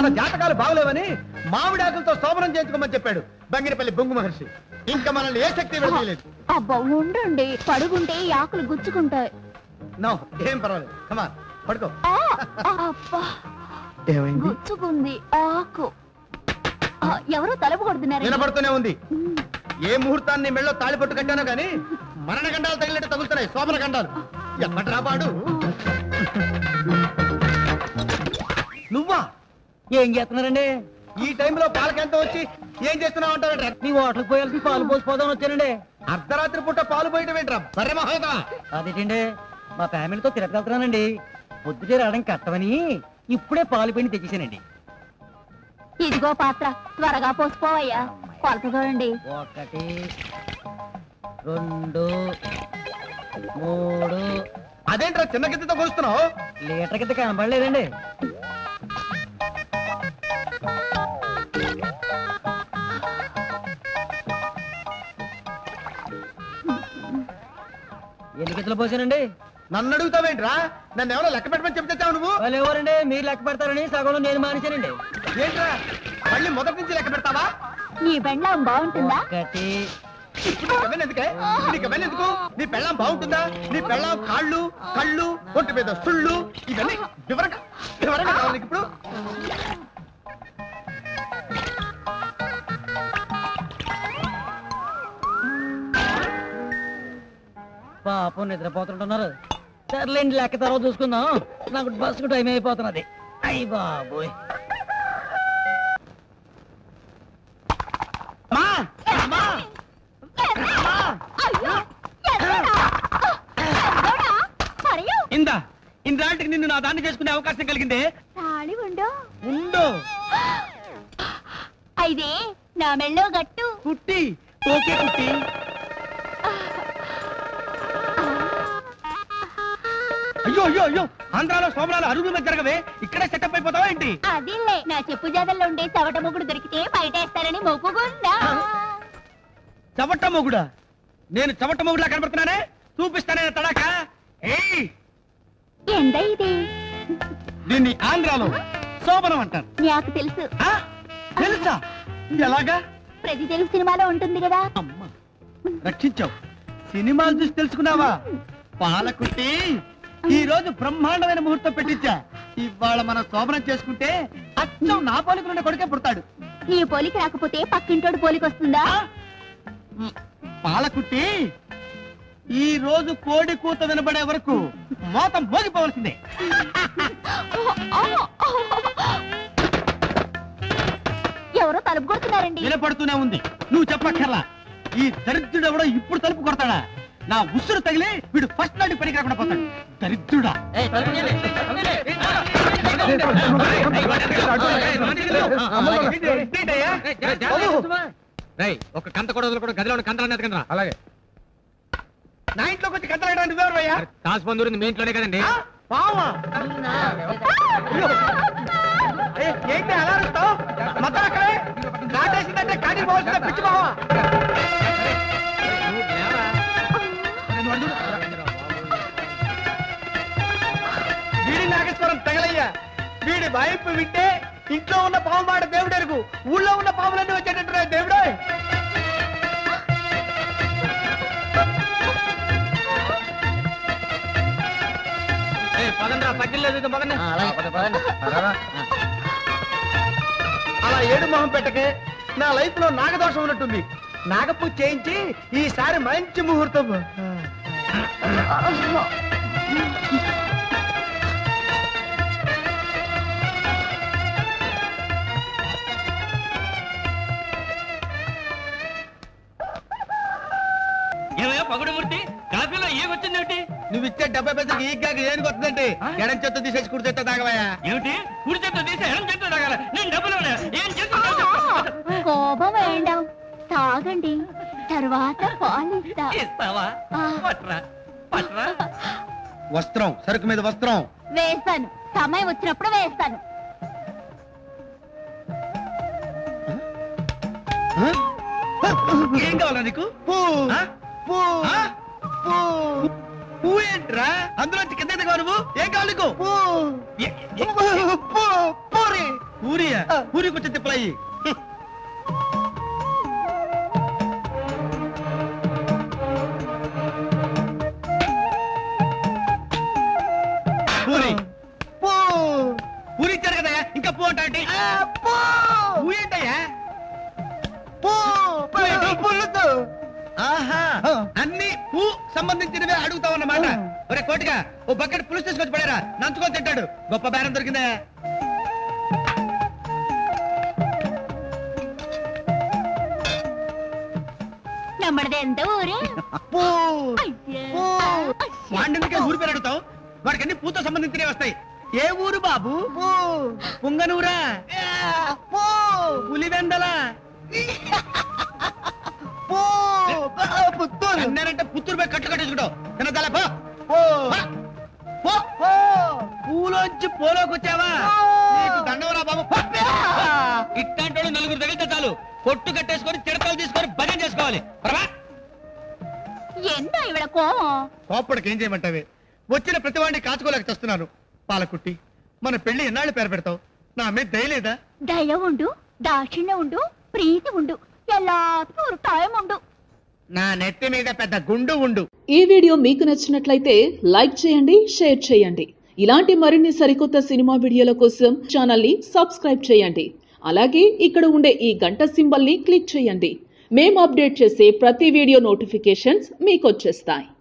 జాతకాలు బాగలేవని మామిడాకులతో శోభనం చేయించుకోమని చెప్పాడు బంగినపల్లి బొంగు మహర్షి ఇంకా మనల్ని ఏ శక్తి వెళ్ళలేదు అబ్బా ఉండండి పడుకుంటే ఈ ఆకులు గుచ్చుకుంటాయి నో ఏం పర్వాలేదు కమాన్ పడుకో ఆ, అబ్బా ఏమైంది గుచ్చుకుంది ఆకు ఆ, ఎవరో తలుపు కొడుతున్నారు వినపడుతూనే ఉంది ఏ ముహూర్తాన్ని మెళ్ళో తాళి పట్టు కట్టానో గాని మరణ గండాలు తగిలినట్టు తగులుతున్నాయి శోభన గండాలు ఎప్పటి రాబాడు నువ్వా ఏం చేస్తున్నారండి ఈ టైంలో పాలకెంత వచ్చి ఏం చేస్తున్నావు అంటావు మీ హోటల్కి పోయాల్సి పాలు పోసిపోదామని వచ్చానండి అర్ధరాత్రి పూట పాలు పోయటం ఏంట్రా సరే మహోదా అదేంటండి మా ఫ్యామిలీతో తిరగలుగుతున్నానండి పొద్దుటే రావడం కట్టమని ఇప్పుడే పాలు పిండి తెచ్చేసానండి ఇదిగో పాత్ర త్వరగా పోసిపోవయ్యా కొలత చూడండి ఒకటి రెండు మూడు అదేంట్రా చిన్న గిద్దతో కొలుస్తున్నావు లీటర్ కింద కనబడలేదండి ఎన్ని గిద్దలు పోసానండి నన్ను అడుగుతావేంట్రా నన్ను ఎవరో లెక్క పెట్టమని చెప్తావు నువ్వు వాళ్ళు ఎవరండి మీరు లెక్క పెడతారని సగంలో నేను మానేశానండి ఏంట్రా మళ్ళీ మొదటి నుంచి లెక్క పెడతావా నీ బెండం బాగుంటుందా ఒకటి ఇప్పుడు నీకు అవన్నీ ఎందుకే ఇప్పుడు నీకు అవన్నీ ఎందుకు నీ పెళ్ళాం బాగుంటుందా నీ పెళ్ళాం కాళ్ళు కళ్ళు ఒంటి మీద సుళ్ళు ఇవన్నీ వివరంగా వివరంగా కావాలి నీకు ఇప్పుడు పాపం నిద్రపోతుంటున్నారు సర్లేండి లెక్క తర్వాత చూసుకుందాం నాకు బస్సుకు టైం అయిపోతున్నది అయ్యి బాబోయ్ మా అమ్మా అయ్యో ఎక్కడా? ఎక్కడా? మరియు ఇందా ఇందాటికి నిన్ను నా దాన్ని చేసుకునే అవకాశం కలిగిందే తాళి ఉండు ఉండు అయితే నా మెళ్ళో గట్టు కుట్టి ఓకే కుట్టి అయ్యో అయ్యో అయ్యో ఆంధ్రాలో సోమరాలు అరుగు మీద జరగవే ఇక్కడే సెటప్ అయిపోతావా ఏంటి అదిలే నా చెప్పు జాదల్లో ఉండే చవట ముగ్గుడు దొరికితే బయటేస్తారని మొక్కుకుందా చవట మొగుడా నేను చవట మొగుడులా కనబడుతున్నానే చూపిస్తానే తడాక ఏయ్ ఎంత ఇది దీన్ని ఆంధ్రాలో శోభనం అంటారు నాకు తెలుసు ఆ? తెలుసా ఎలాగా ప్రతి తెలుగు సినిమాలో ఉంటుంది కదా అమ్మా రక్షించావు సినిమాలు చూసి తెలుసుకున్నావా పాలకుట్టి ఈ రోజు బ్రహ్మాండమైన ముహూర్తం పెట్టించా ఇవాళ మనం శోభనం చేసుకుంటే అచ్చం నా పోలికలుండే కొడుకే పుడతాడు నీ పోలిక రాకపోతే పక్కింటోడు పోలిక వస్తుందా మ్, పాలకుట్టి ఈ రోజు కోడి కూత వినబడే వరకు మోతం మోగిపోవలసిందే ఎవరో తలుపు కొడుతున్నారండి వినపడుతూనే ఉంది నువ్వు చెప్పక్కర్లా ఈ దరిద్రుడు ఎవడో ఇప్పుడు తలుపు కొడతాడా నా ఉసురు తగిలి వీడు ఫస్ట్ నాటి పనికి రాకుండా పోతాడు దరిద్రుడా ఒక కంత కూడా వదలకుండా గదిలో ఉన్న కంతలన్నీ ఎతకండి అలాగే నా ఇంట్లోకి వచ్చి కట్టలేయడానికి నువ్వెవరయ్యా తాసు బంధువులు మీ ఇంట్లోనే కదండి ఆ? పావా అయ్యో. ఏ, ఏంటి అలా అరుస్తావు మొత్తం అక్కడే కాటేసిందంటే కాటి పోవాల్సిందే పిచ్చి బావా వీడి నాగేశ్వరం తగలయ్యా వీడి వైపు వింటే ఇంట్లో ఉన్న పాము మాట దేవుడు ఎరుగు ఊళ్ళో ఉన్న పాములన్నీ వచ్చేటట్టున్నాయి దేవుడే పదండ్రా పట్టిల్లేదు పదండి అలా ఏడు మొహం పెట్టకే నా లైఫ్ లో నాగదోషం ఉన్నట్టుంది నాగపూజ చేయించి ఈసారి మంచి ముహూర్తం ఏమయ్యా పగుడుమూర్తి కాఫీలో ఏమొచ్చిందేమిటి నువ్వు ఇచ్చే డెబ్బై పైసలకి ఈ గాకి ఏనుగు వస్తుందంటే ఎడం చేత తీసేసి కుడి చేత తాగవయ్యా ఏమిటి కుడి చేత్తో తీసి ఎడం చేత్తో తాగాల నేను డబ్బులు ఉన్నాయా? ఏం ఆ, చేస్తా కోపం వేయండాం తాగండి తర్వాత పాలిస్తా ఇస్తావా ఆ. పట్రా పట్రా వస్త్రం సరుకు మీద వస్త్రం వేస్తాను సమయం వచ్చినప్పుడు వేస్తాను ఆ? ఏం కావాలా నీకు పూ ఆ? పూ పూ పూ ఏంట్రా అందులో కింద దిగవా నువ్వు ఏం కావాలి నీకు ఏ- ఏ- పూ పూరి పూరియా పూరి కొంచెం తిప్పలయ్యి పూరి పూ పూరి ఇచ్చారు కదయ్యా ఇంకా పూ అంటా ఏంటి? పూ ఏంటయ్యా పుల్లుతో ఆహా అన్ని పూ సంబంధించినవే అడుగుతావన్నమాట ఒరే కోటిగా ఓ బకెట్ పులుసు తీసుకొచ్చి పడారా నంచుకొని తింటాడు గొప్ప బేరం దొరికిందా நம்மளது எந்த ஊரு పూ ஐயா. పూ ஐயா. వాడికి ఊరి పేరు అడుగుతావు వాడికి అన్ని పూతో సంబంధించినవి వస్తాయి ఏ ఊరు బాబు పుంగనూరా పులివెందల పుత్తూరు అన్నారంటే పుత్తూరు పోయి కట్లు కట్టేసుకుంటావు తినదాలే పో పో. పో. పూలోంచి పోలోకి వచ్చావా నీకు దండవరా బాబు పో. ఇట్లాంటి నలుగురు తగిలితే చాలు కొట్టు కట్టేసుకొని చిడతలు తీసుకొని భజన చేసుకోవాలి పరమా என்ன இவள கோவம் కోప్పడికి ఏం చేయమంటావే వచ్చిన ప్రతి వాడిని కాచుకోలేక చేస్తున్నాను పాలకుట్టి మన పెళ్లి ఎన్నాళ్ళు పేరు పెడతావు నా మీద దయలేదా దయ ఉండు దాక్షిణ్యం ఉండు ప్రీతి ఉండు எல்லாத்துக்கும் ஒரு టైం ఉండు నా నెత్తి మీద పెద్ద గుండు ఉండు ఈ వీడియో మీకు నచ్చినట్లయితే లైక్ చేయండి షేర్ చేయండి ఇలాంటి మరిన్ని సరికొత్త సినిమా వీడియోల కోసం ఛానల్ని సబ్స్క్రైబ్ చేయండి అలాగే ఇక్కడ ఉండే ఈ గంట సింబల్ని క్లిక్ చేయండి మేము అప్డేట్ చేసే ప్రతి వీడియో నోటిఫికేషన్స్ మీకు వచ్చేస్తాయి